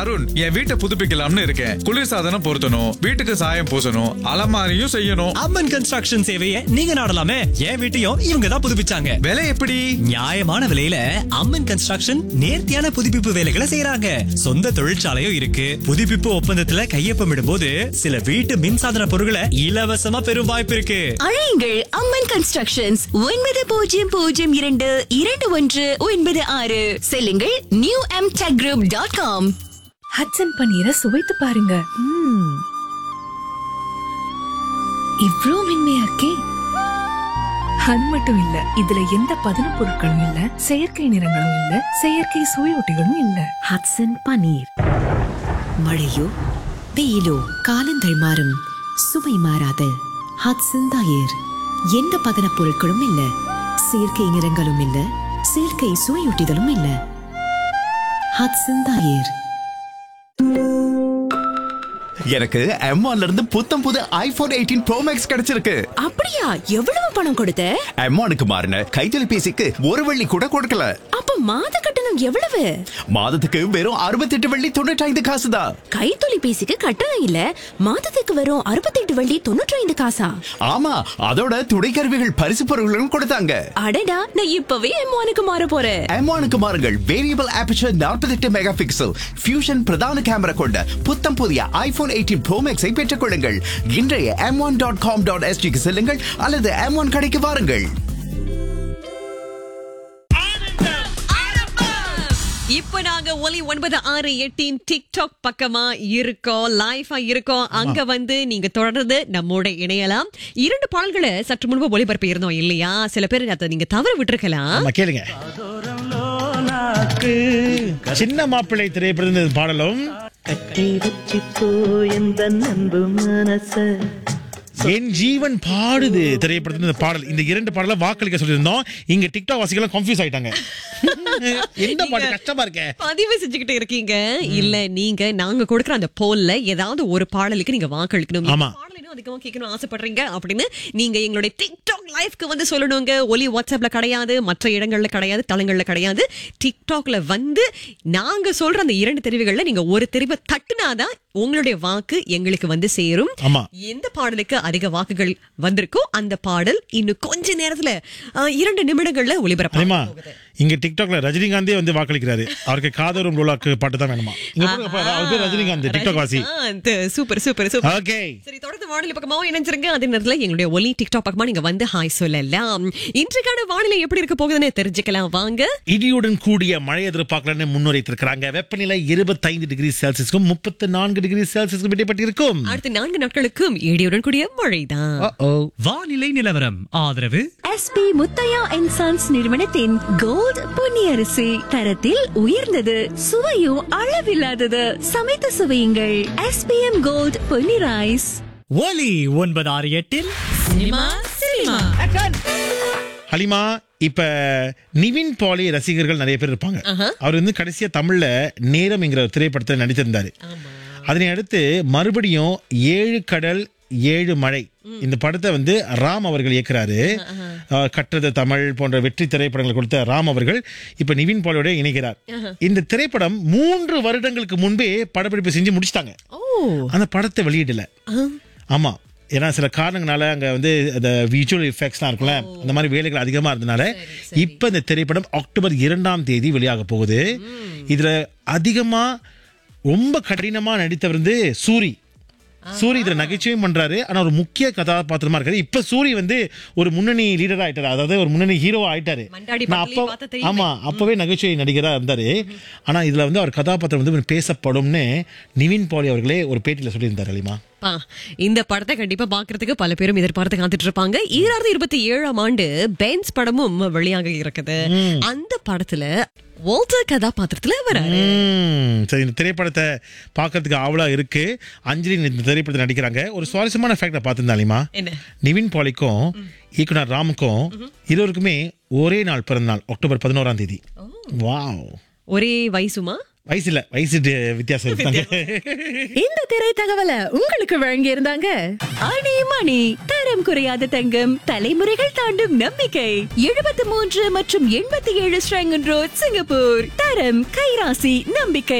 அருண் என் வீட்டை புதுப்பிக்கலாம்னு இருக்கேன் குளிர்சாதனம் பொருத்தணும் வீட்டுக்கு சாயம் பூசணும் அலமாரியும் செய்யணும் அம்மன் கன்ஸ்ட்ரக்ஷன் சேவையை நீங்க நாடலாமே என் வீட்டையும் இவங்க தான் புதுப்பிச்சாங்க விலை எப்படி நியாயமான விலையில அம்மன் கன்ஸ்ட்ரக்ஷன் நேர்த்தியான புதுப்பிப்பு வேலைகளை செய்யறாங்க சொந்த தொழிற்சாலையும் இருக்கு புதுப்பிப்பு ஒப்பந்தத்துல கையொப்பமிடும் போது சில வீட்டு மின்சாதன பொருட்களை இலவசமா பெறும் வாய்ப்பு இருக்கு அழையுங்கள் அம்மன் கன்ஸ்ட்ரக்ஷன்ஸ் ஒன்பது பூஜ்ஜியம் பூஜ்ஜியம் இரண்டு இரண்டு ஒன்று ஒன்பது ஆறு செல்லுங்கள் new M tech group dot com Hatsun பன்னீரை சுவைத்து பாருங்க ம்ம். இவ்ளோ மென்மையா இருக்கே அது மட்டும் இல்ல இதுல எந்த பதன பொருட்களும் இல்ல செயற்கை நிறங்களும் இல்ல செயற்கை சுவையொட்டிகளும் இல்ல ஹட்சன் பன்னீர் மழையோ வெயிலோ காலங்கள் மாறும் சுவை மாறாத ஹட்சன் தயிர் எந்த பதனப் பொருட்களும் இல்ல செயற்கை நிறங்களும் இல்ல செயற்கை சுவையூட்டிகளும் இல்ல ஹட்சன் தயிர் எனக்கு M1 இருந்து புத்தம் புது ஐபோன் எயிட்டீன் ப்ரோ மேக்ஸ் கிடைச்சிருக்கு அப்படியா எவ்வளவு பணம் கொடுத்த M1க்கு மாறின கைத்தொலைபேசிக்கு ஒரு வெள்ளி கூட கொடுக்கல அப்ப மாத கட்டணம் எவ்வளவு மாதத்துக்கு வெறும் அறுபத்தெட்டு வெள்ளி தொண்ணூற்றி ஐந்து காசு தான் கைத்தொலைபேசிக்கு கட்டணம் இல்ல மாதத்துக்கு வரும் அறுபத்தெட்டு வள்ளி தொண்ணூற்றி ஐந்து காசா ஆமா அதோட துணைக்கருவிகள் பரிசு பொருட்களும் கொடுத்தாங்க அடடா நான் இப்பவே எம்மானுக்கு மாற போறேன் M1க்கு மாறுங்கள் variable aperture 48 megapixel fusion பிரதான கேமரா கொண்ட புத்தம் புதிய ஐபோன் எயிட்டீன் ப்ரோ மேக்ஸை பெற்றுக் கொள்ளுங்கள் இன்றைய M one dot com dot எஸ்டிக்கு செல்லுங்கள் அல்லது எம் ஒன் கடைக்கு வாருங்கள் இப்ப நாங்க ஒலி ஒன்பது ஆறு எட்டின் டிக்டாக் பக்கமா இருக்கோம் லைஃபா இருக்கோம் அங்க வந்து நீங்க தொடர்ந்து நம்மோட இணையலாம் இரண்டு பாடல்களை சற்று முன்பு ஒளிபரப்பி இருந்தோம் இல்லையா சில பேர் அதை நீங்க தவற விட்டுருக்கலாம் ஆமா கேளுங்க சின்ன மாப்பிள்ளை திரைப்படத்தின் பாடலும் கட்டி வச்சுக்கோ எந்த அன்பு மனச என் ஜீவன் பாடுது திரைப்படத்தின் இந்த பாடல் இந்த இரண்டு பாடல வாக்களிக்க சொல்லியிருந்தோம் இங்க டிக்டாக் வாசிகள் கன்ஃபியூஸ் ஆயிட்டாங்க எந்த பாட்டு கஷ்டமா இருக்கே பதிவு செஞ்சுக்கிட்டு இருக்கீங்க இல்ல நீங்க நாங்க கொடுக்குற அந்த போல்ல ஏதாவது ஒரு பாடலுக்கு நீங்க வாக்களிக்கணும் ஆமா. இந்த பாடல் இன்னும் அதிகமா கேட்கணும் ஆசைப்படுறீங்க அப்படின்னு நீங்க எங்களுடைய டிக்டாக் லைஃப்க்கு வந்து சொல்லணுங்க ஒலி வாட்ஸ்அப்ல கிடையாது மற்ற இடங்கள்ல கிடையாது தளங்கள்ல கிடையாது டிக்டாக்ல வந்து நாங்க சொல்ற அந்த இரண்டு தெரிவுகள்ல நீங்க ஒரு தெரிவை தட்டுனாதான் உங்களுடைய வாக்கு எங்களுக்கு வந்து சேரும் ஆமா. எந்த பாடலுக்கு அதிக வாக்குகள் வந்திருக்கோ அந்த பாடல் இன்னும் கொஞ்ச நேரத்துல அஹ், இரண்டு நிமிடங்கள்ல ஒளிபரப்பு தெரியுமா இங்க டிக்டாக்ல ரஜினிகாந்தே வந்து வாக்களிக்கிறாரு அவருக்கு காதரும் லோலாக்கு பாட்டு தான் வேணுமா இங்க பாருங்க, பாருங்க, அவர் பேர் ரஜினிகாந்த் டிக்டாக் வாசி சூப்பர் சூப்பர் சூப்பர் ஓகே சரி தொடர்ந்து வானிலை பக்கமாவும் இணைஞ்சிருங்க அதே நேரத்துல எங்களுடைய ஒலி டிக்டாக் பக்கமா நீங்க வந்து ஹாய் சொல்லலாம் இன்றைக்கான வானிலை எப்படி இருக்க போகுதுன்னு தெரிஞ்சுக்கலாம் வாங்க இடியுடன் கூடிய மழை எதிர்பார்க்கலாம்னு முன்னுரைத்திருக்கிறாங்க வெப்பநிலை இருபத்தைந்து டிகிரி செல்சியஸ்க்கும் முப்பத்தி நான்கு டிகிரி செல்சியஸ்க்கும் இடைப்பட்டிருக்கும் அடுத்த நான்கு நாட்களுக்கும் இடியுடன் கூடிய மழைதான் வானிலை நிலவரம் ஆதரவு எஸ்பி முத்தையா அண்ட் சன்ஸ் நிறுவனத்தின் கோல்ட் பொன்னியரிசி தரத்தில் உயர்ந்தது சுவையும் அளவில்லாதது சமைத்து சுவையுங்கள் எஸ்பிஎம் கோல்ட் பொன்னி ரைஸ் ஒலி ஒன்பது ஆறு எட்டில் ஹலிமா இப்ப நிவின் பாலி ரசிகர்கள் நிறைய பேர் இருப்பாங்க அவர் வந்து கடைசியா தமிழ்ல நேரம் என்கிற ஒரு திரைப்படத்தில் நடித்திருந்தாரு அதனை அடுத்து மறுபடியும் ஏழு கடல் ஏழு மழை இந்த படத்தை வந்து ராம் அவர்கள் இயக்குறாரு அஹ், கற்றது தமிழ் போன்ற வெற்றி திரைப்படங்களை கொடுத்த ராம் அவர்கள் இப்ப நிவின் பாலியோட இணைகிறார் இந்த திரைப்படம் மூன்று வருடங்களுக்கு முன்பே படப்பிடிப்பு செஞ்சு முடிச்சிட்டாங்க அந்த படத்தை வெளியிடல ஆமா ஏன்னா சில காரணங்களால அங்க வந்து அந்த விஜுவல் எஃபெக்ட்ஸ்லாம் இருக்குல்ல அந்த மாதிரி வேலைகள் அதிகமா இருந்தனால இப்ப இந்த திரைப்படம் அக்டோபர் இரண்டாம் தேதி வெளியாக போகுது இதுல அதிகமா ரொம்ப கடினமா நடித்தவர் வந்து சூரி சூரி இதுல நகைச்சுவையும் பண்றாரு ஆனா ஒரு முக்கிய கதாபாத்திரமா இருக்காரு இப்ப சூரி வந்து ஒரு முன்னணி லீடரா ஆயிட்டாரு அதாவது ஒரு முன்னணி ஹீரோவா ஆயிட்டாரு மண்டாடி நான் படத்துலயே அப்போ பார்த்தா தெரியுமே. ஆமா அப்பவே நகைச்சுவை நடிகரா இருந்தாரு ஆனா இதுல வந்து அவர் கதாபாத்திரம் வந்து பேசப்படும்னு நிவின் பாலி அவர்களே ஒரு பேட்டியில சொல்லியிருந்தாரு அலிமா பா, இந்த படத்தை கண்டிப்பா பாக்குறதுக்கு பல பேரும் எதிர்பார்த்து காத்துட்டு இருப்பாங்க ஈராயிரத்தி இருபத்தி ஏழாம் ஆண்டு பென்ஸ் படமும் வெளியாக இருக்குது அந்த படத்துல வால்டர் கதாபாத்திரத்துல வராரு ம், சரி இந்த திரைப்படத்தை பார்க்கறதுக்கு ஆவலா இருக்கு அஞ்சலி இந்த திரைப்படத்தை நடிக்கிறாங்க ஒரு சுவாரஸ்யமான ஃபேக்டை பார்த்திருந்தாலிமா என்ன நிவின் பாலிக்கும் இயக்குனர் ராமுக்கும் இருவருக்குமே ஒரே நாள் பிறந்த நாள் அக்டோபர் பதினோராம் தேதி வாவ் ஒரே வயசுமா வயசு இல்ல வயசு டி- வித்தியாசம் இருக்காங்க இந்த திரை தகவலை உங்களுக்கு வழங்கி இருந்தாங்க அணி மணி தரம் குறையாத தங்கம் தலைமுறைகள் தாண்டும் நம்பிக்கை எழுபத்தி மூன்று மற்றும் எண்பத்தி ஏழு ஸ்ரங்கன் ரோட் சிங்கப்பூர் தரம் கைராசி நம்பிக்கை